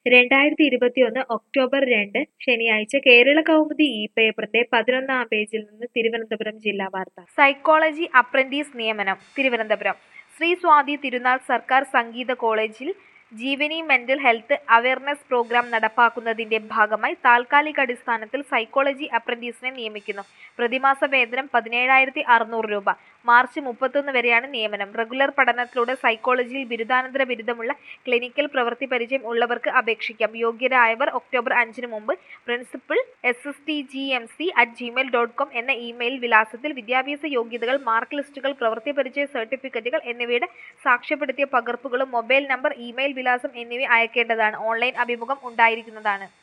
രണ്ടായിരത്തി ഇരുപത്തിയൊന്ന് ഒക്ടോബർ രണ്ട് ശനിയാഴ്ച കേരള കൗമുദി ഈ പേപ്പറിന്റെ പതിനൊന്നാം പേജിൽ നിന്ന് തിരുവനന്തപുരം ജില്ലാ വാർത്ത സൈക്കോളജി അപ്രന്റീസ് നിയമനം തിരുവനന്തപുരം ശ്രീ സ്വാതി തിരുനാൾ സർക്കാർ സംഗീത കോളേജിൽ Jeevani mental health awareness programme നടപ്പാക്കുന്നതിന്റെ ഭാഗമായി താൽക്കാലിക അടിസ്ഥാനത്തിൽ സൈക്കോളജി അപ്രന്റീസിനെ നിയമിക്കുന്നു പ്രതിമാസ വേതനം പതിനേഴായിരത്തി അറുന്നൂറ് രൂപ മാർച്ച് മുപ്പത്തൊന്ന് വരെയാണ് നിയമനം റെഗുലർ പഠനത്തിലൂടെ സൈക്കോളജിയിൽ ബിരുദാനന്തര ബിരുദമുള്ള ക്ലിനിക്കൽ പ്രവൃത്തി പരിചയം ഉള്ളവർക്ക് അപേക്ഷിക്കാം യോഗ്യരായവർ ഒക്ടോബർ അഞ്ചിന് മുമ്പ് principal S S T G M C at gmail dot com എന്ന ഇമെയിൽ വിലാസത്തിൽ വിദ്യാഭ്യാസ യോഗ്യതകൾ മാർക്ക് ലിസ്റ്റുകൾ പ്രവൃത്തി പരിചയ സർട്ടിഫിക്കറ്റുകൾ എന്നിവയുടെ സാക്ഷ്യപ്പെടുത്തിയ പകർപ്പുകളും മൊബൈൽ നമ്പർ ഇമെയിൽ വിലാസം എന്നിവ അയക്കേണ്ടതാണ് ഓൺലൈൻ അഭിമുഖം ഉണ്ടായിരിക്കുന്നതാണ്